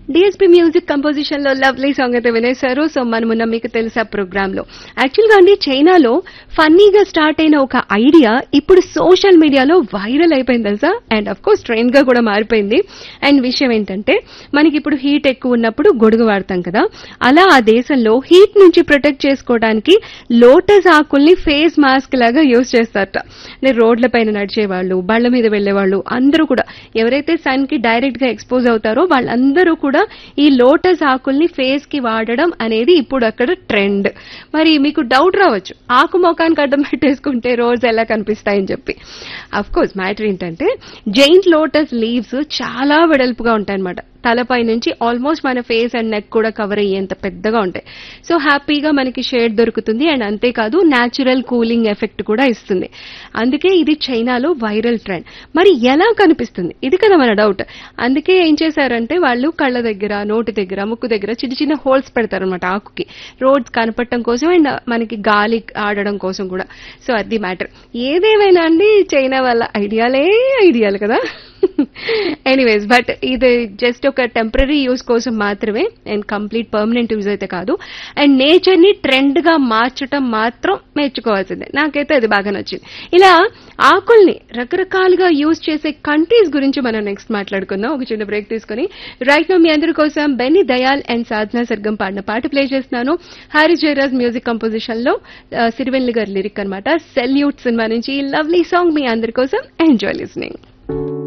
DSP music composition లో lovely song అయితే వినేశారు సో మనమున్న మీకు తెలుసా ప్రోగ్రామ్ లో యాక్చువల్ గా అండి చైనాలో ఫన్నీగా స్టార్ట్ అయిన ఒక ఐడియా ఇప్పుడు సోషల్ మీడియాలో వైరల్ అయిపోయింది తెలుసా అండ్ అఫ్ కోర్స్ ట్రెండ్ గా కూడా మారిపోయింది అండ్ విషయం ఏంటంటే మనకి ఇప్పుడు హీట్ ఎక్కువ ఉన్నప్పుడు గొడుగు వాడతాం కదా అలా ఆ దేశంలో హీట్ నుంచి ప్రొటెక్ట్ చేసుకోవడానికి లోటస్ ఆకుల్ని ఫేస్ మాస్క్ లాగా యూజ్ చేస్తారట అంటే రోడ్ల పైన నడిచే వాళ్ళు బళ్ళ మీద వెళ్లే వాళ్ళు అందరూ కూడా ఎవరైతే సన్ కి డైరెక్ట్ గా ఎక్స్పోజ్ అవుతారో వాళ్ళందరూ కూడా ఈ లోటస్ ఆకుల్ని ఫేస్ కి వాడడం అనేది ఇప్పుడు అక్కడ ట్రెండ్ మరి మీకు డౌట్ రావచ్చు ఆకు మొఖానికి అడ్డం పెట్టేసుకుంటే రోజు ఎలా కనిపిస్తాయని చెప్పి అఫ్ కోర్స్ మ్యాటర్ ఏంటంటే జైంట్ లోటస్ లీవ్స్ చాలా వెడల్పుగా ఉంటాయన్నమాట తలపై నుంచి ఆల్మోస్ట్ మన ఫేస్ అండ్ నెక్ కూడా కవర్ అయ్యేంత పెద్దగా ఉంటాయి సో హ్యాపీగా మనకి షేడ్ దొరుకుతుంది అండ్ అంతేకాదు న్యాచురల్ కూలింగ్ ఎఫెక్ట్ కూడా ఇస్తుంది అందుకే ఇది చైనాలో వైరల్ ట్రెండ్ మరి ఎలా కనిపిస్తుంది ఇది కదా మన డౌట్ అందుకే ఏం చేశారంటే వాళ్ళు కళ్ళ దగ్గర నోటి దగ్గర ముక్కు దగ్గర చిన్న చిన్న హోల్స్ పెడతారనమాట ఆకుకి రోడ్స్ కనపడటం కోసం అండ్ మనకి గాలి ఆడడం కోసం కూడా సో అది మ్యాటర్ ఏదేమైనా అండి చైనా వాళ్ళ ఐడియాలే ఐడియాలు కదా ఎనీవేస్ బట్ ఇది జస్ట్ ఒక టెంపరీ యూస్ కోసం మాత్రమే అండ్ కంప్లీట్ పర్మనెంట్ యూజ్ అయితే కాదు అండ్ నేచర్ ని ట్రెండ్ గా మార్చటం మాత్రం మెచ్చుకోవాల్సిందే నాకైతే అది బాగా నచ్చింది ఇలా ఆకుల్ని రకరకాలుగా యూజ్ చేసే కంట్రీస్ గురించి మనం నెక్స్ట్ మాట్లాడుకుందాం ఒక చిన్న బ్రేక్ తీసుకుని రైట్ నో మీ అందరి కోసం బెన్నీ దయాల్ అండ్ సాధనా సర్గం పాడిన పాట ప్లే చేస్తున్నాను హారి జయరాజ్ మ్యూజిక్ కంపోజిషన్ లో ఆ, సిరివెల్లి గారి లిరిక్ అనమాట సెల్యూట్ సినిమా నుంచి లవ్లీ సాంగ్ మీ అందరి కోసం ఎంజాయ్ లిస్నింగ్